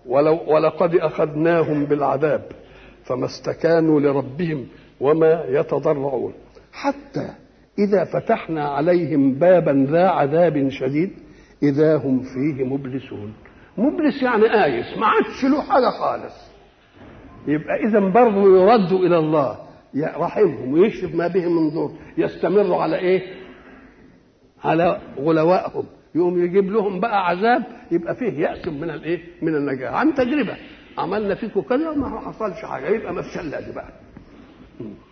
ولو ولقد اخذناهم بالعذاب فما استكانوا لربهم وما يتضرعون حتى اذا فتحنا عليهم بابا ذا عذاب شديد اذا هم فيه مبلسون مبلس يعني آيس ما عادش له حاجه خالص يبقى اذا برضه يردوا الى الله رحمهم ويكشف ما بهم من ضر يستمروا على ايه على غلوائهم يقوم يجيب لهم بقى عذاب يبقى فيه يأس من الايه من النجاة عن تجربة عملنا فيكم كذا وما حصلش حاجة يبقى ما فيش الا دي بقى